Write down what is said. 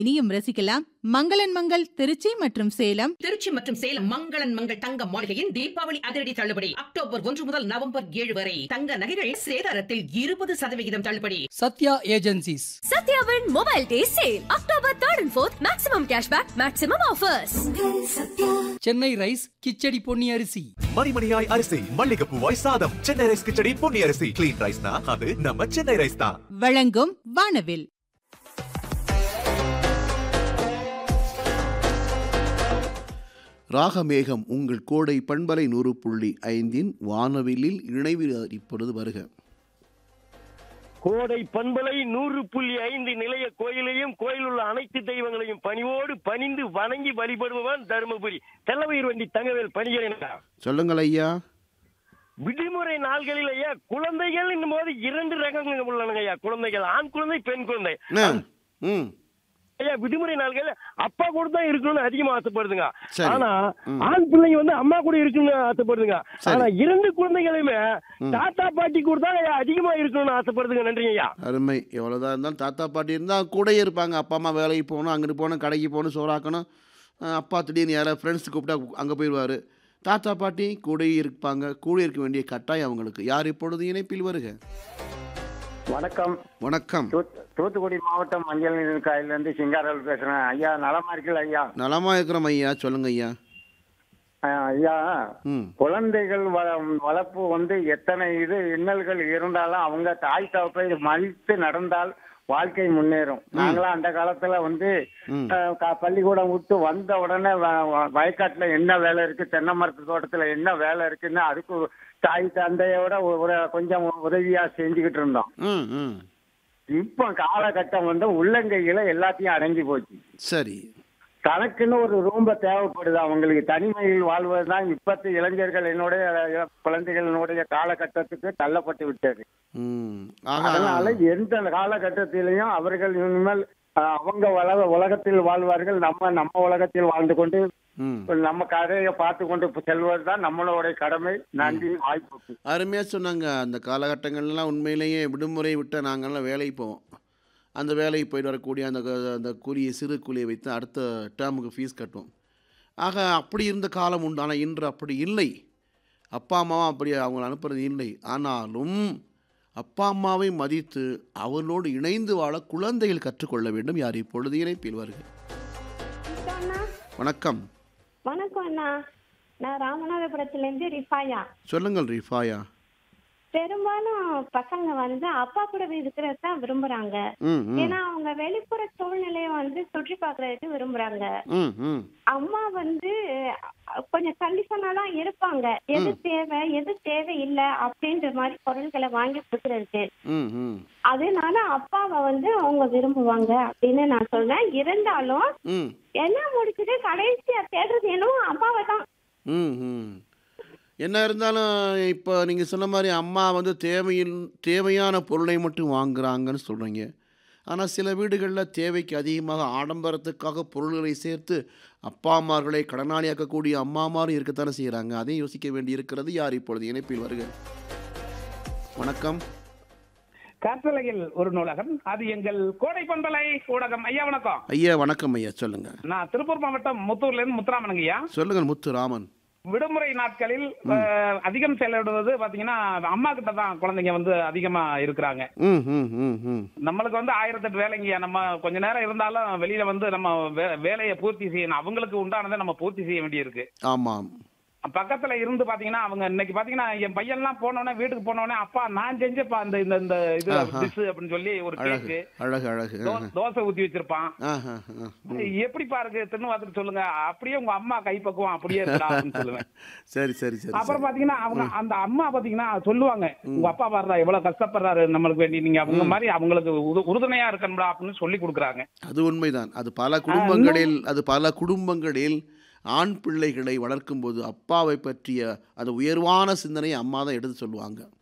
இனியும் ரசிக்கலாம் மங்களன் மங்கள் திருச்சி மற்றும் சேலம் திருச்சி மற்றும் சேலம் மங்களன் மங்கள் தங்க மாளிகையின் தீபாவளி அதிரடி தள்ளுபடி அக்டோபர் ஒன்று முதல் நவம்பர் ஏழு வரை தங்க நகைகள் சேதாரத்தில் இருபது சதவிகிதம் தள்ளுபடி Sathya agencies Satyavin Mobile Day Sale October 3rd and 4th Maximum Cashback Maximum Offers Chennai rice khichdi Ponni அரிசி மணிமணியாய் அரிசி மல்லிகைப்பூவாய் சாதம் சென்னை ரைஸ் கிச்சடி பொன்னி அரிசி கிளீன் ரைஸ்னா அது நம்ம சென்னை ரைஸ் தான் வழங்கும் வானவில் ராகமேகம் உங்கள் கோடை பண்பலை நூறு புள்ளி ஐந்தின் வானவிலில் இணைவு இப்பொழுது வருக கோடை பண்பலை நூறு புள்ளி ஐந்து நிலைய கோயிலையும் கோயில் உள்ள அனைத்து தெய்வங்களையும் பணிவோடு பணிந்து வணங்கி வழிபடுபவன் தருமபுரி தெல்லவயிர் வண்டி தங்கவேல் பணிகிறேன் சொல்லுங்கள் ஐயா விடுமுறை நாள்களில் ஐயா குழந்தைகள் என்னும் போது இரண்டு ரகங்கள் உள்ளனங்க ஐயா குழந்தைகள் ஆண் குழந்தை பெண் குழந்தை ஆ, ம் ஐயா விடுமுறை நாள்கள் அப்பா கூட தான் இருக்கணும்னு அதிகமா ஆசைப்படுதுங்க சரி. ஆனா ம். ஆண் பிள்ளைங்க வந்து அம்மா கூட இருக்கணும்னு ஆசைப்படுதுங்க சரி. ஆனா இரண்டு குழந்தைகளுமே ம். தாத்தா பாட்டி கூட தான் ஐயா அதிகமா இருக்கணும்னு ஆசைப்படுதுங்க நன்றிங்க ஐயா அருமை எவ்வளோதான் இருந்தாலும் தாத்தா பாட்டி இருந்தால் கூடயே இருப்பாங்க அப்பா அம்மா வேலைக்கு போகணும் அங்கிட்டு போகணும் கடைக்கு போகணும் சோறாக்கணும் ஆ, அப்பா திடீர்னு யாராவது ஃப்ரெண்ட்ஸ் கூப்பிட்டா அங்கே போயிடுவார் தாத்தா பாட்டி கூடயே இருப்பாங்க கூட இருக்க வேண்டிய கட்டாயம் அவங்களுக்கு யார் இப்பொழுது இணைப்பில் வருக வணக்கம் வணக்கம் தூத்- தூத்துக்குடி மாவட்டம் மஞ்சள் நீர் காயிலிருந்து சிங்காரல் பேசுறேன் ஐயா நலமா இருக்குல்ல ஐயா நலமா இருக்கிறோம் ஐயா சொல்லுங்க ஐயா அஹ், ஐயா ம் குழந்தைகள் வ- வளர்ப்பு வந்து எத்தனை இது இன்னல்கள் இருந்தாலும் அவங்க தாய் தகப்பை மதித்து நடந்தால் வாழ்க்கை முன்னேறும் நாங்களாம் அந்த காலத்துல வந்து ம். அஹ், க- பள்ளிக்கூடம் விட்டு வந்த உடனே வ- வ- வயக்காட்டுல என்ன வேலை இருக்கு தென்னை மரத்து தோட்டத்துல என்ன வேலை இருக்குன்னு அதுக்கு தாய் தந்தையோட ஒ- ஒரு கொஞ்சம் உதவியா செஞ்சுக்கிட்டு இருந்தோம் ம் ம் இப்போ காலகட்டம் வந்து உள்ளங்கையில எல்லாத்தையும் அடங்கி போச்சு சரி தனக்குன்னு ஒரு ரூம்ப தேவைப்படுது அவங்களுக்கு தனிமையில் வாழ்வதுதான் இப்பத்து இளைஞர்கள் என்னுடைய அஹ், குழந்தைகளினுடைய காலகட்டத்துக்கு தள்ளப்பட்டு விட்டது ம் அதனால ஆக எந்த காலகட்டத்திலையும் அவர்கள் இனிமேல் அஹ், அவங்க உலக உலகத்தில் வாழ்வார்கள் நம்ம நம்ம உலகத்தில் வாழ்ந்து கொண்டு ம் நம்ம கதையை பார்த்து கொண்டு செல்வது தான் நம்மளுடைய கடமை நன்றி வாய்ப்புக்கு அருமையாக சொன்னாங்க அந்த காலகட்டங்கள்லாம் உண்மையிலேயே விடுமுறை விட்டு நாங்கள்லாம் வேலைக்கு போவோம் அந்த வேலைக்கு போயிட்டு வரக்கூடிய அந்த க- அந்த கூலியை சிறு கூலியை வைத்து அடுத்த டேர்முக்கு ஃபீஸ் கட்டுவோம் ஆக அப்படி இருந்த காலம் உண்டு ஆனால் இன்று அப்படி இல்லை அப்பா அம்மாவும் அப்படி அவங்கள அனுப்புறது இல்லை ஆனாலும் அப்பா அம்மாவை மதித்து அவர்களோடு இணைந்து வாழ குழந்தைகள் கற்றுக்கொள்ள வேண்டும் யார் இப்பொழுது இணைப்பில் வருக வணக்கம் வணக்கம் அண்ணா நான் ராமநாதபுரத்துல இருந்து ரிஃபாயா சொல்லுங்கள் ரிஃபாயா பெரும்பாலும் பசங்க வந்து அப்பா கூட இருக்கிறது தான் விரும்புறாங்க ம் ம் ஏன்னா அவங்க வெளிப்புற சூழ்நிலையை வந்து சுற்றி பார்க்கறதுக்கு விரும்புறாங்க ம் ம் அம்மா வந்து அஹ், கொஞ்சம் கண்டிஷனா தான் இருப்பாங்க எது தேவை எது தேவையில்லை அப்படின்ற மாதிரி பொருட்களை வாங்கி கொடுக்கறதுக்கு ம் ம் அதனால அப்பாவை வந்து அவங்க விரும்புவாங்க அப்படின்னு நான் சொல்றேன் இருந்தாலும் ம் எல்லாம் முடிச்சுட்டு கடைசியா தேடுறது என்னவோ அம்மாவை தான் ம் ம் என்ன இருந்தாலும் இப்போ நீங்கள் சொன்ன மாதிரி அம்மா வந்து தேவையில் தேவையான பொருளை மட்டும் வாங்குறாங்கன்னு சொல்கிறீங்க ஆனால் சில வீடுகளில் தேவைக்கு அதிகமாக ஆடம்பரத்துக்காக பொருள்களை சேர்த்து அப்பா அம்மார்களை கடனாளியாக்கக்கூடிய அம்மாமாரும் இருக்கத்தானே செய்கிறாங்க அதையும் யோசிக்க வேண்டி இருக்கிறது யார் இப்பொழுது இணைப்பில் வருக வணக்கம் கற்பலையில் ஒரு நூலகம் அது எங்கள் கோடை பண்பலை ஊடகம் ஐயா வணக்கம் ஐயா வணக்கம் ஐயா சொல்லுங்கள் நான் திருப்பூர் மாவட்டம் முத்தூர்ல இருந்து முத்துராமனுங்க ஐயா சொல்லுங்கள் முத்து ராமன் விடுமுறை நாட்களில் அஹ், அதிகம் செலவிடுவது பாத்தீங்கன்னா அம்மா கிட்ட தான் குழந்தைங்க வந்து அதிகமா இருக்கிறாங்க ம் ம் ம் ம் நம்மளுக்கு வந்து ஆயிரத்தெட்டு வேலைங்கய்யா நம்ம கொஞ்ச நேரம் இருந்தாலும் வெளியில வந்து நம்ம வே- வேலையை பூர்த்தி செய்யணும் அவங்களுக்கு உண்டானதை நம்ம பூர்த்தி செய்ய வேண்டியிருக்கு ஆமாம் பக்கத்துல இருந்து பாத்தீங்கன்னா அவங்க இன்னைக்கு பாத்தீங்கன்னா என் பையன்லாம் போனோடனே வீட்டுக்கு போனோடனே அப்பா நான் செஞ்சப்பா அந்த இந்த இந்த இது ஆஹா. டிஷ் அப்படின்னு சொல்லி ஒரு அழகு கேக்கு அழகு அழகு தோ- தோசை ஊத்தி வச்சிருப்பான் ஆஹா ஆ ம். எப்படி பாருங்க தின்னு பார்த்துட்டு சொல்லுங்க அப்படியே உங்க அம்மா கைப்பக்குவம் அப்படியே இருக்கா அப்படின்னு சொல்லுவேன் சரி சரி சரி அப்புறம் சரி. பாத்தீங்கன்னா அவங்க அந்த அம்மா பாத்தீங்கன்னா சொல்லுவாங்க உங்க அப்பா பாருடா எவ்வளவு கஷ்டப்படுறாரு நம்மளுக்கு வேண்டி நீங்க அவங்க மாதிரி அவங்களுக்கு உறு- உறுதுணையா இருக்கணும்டா அப்படின்னு சொல்லி கொடுக்குறாங்க அது உண்மைதான் அது பல குடும்பங்களில் அது பல குடும்பங்களில் ஆண் பிள்ளைகளை வளர்க்கும்போது அப்பாவை பற்றிய அந்த உயர்வான சிந்தனையை அம்மா தான் எடுத்து சொல்லுவாங்க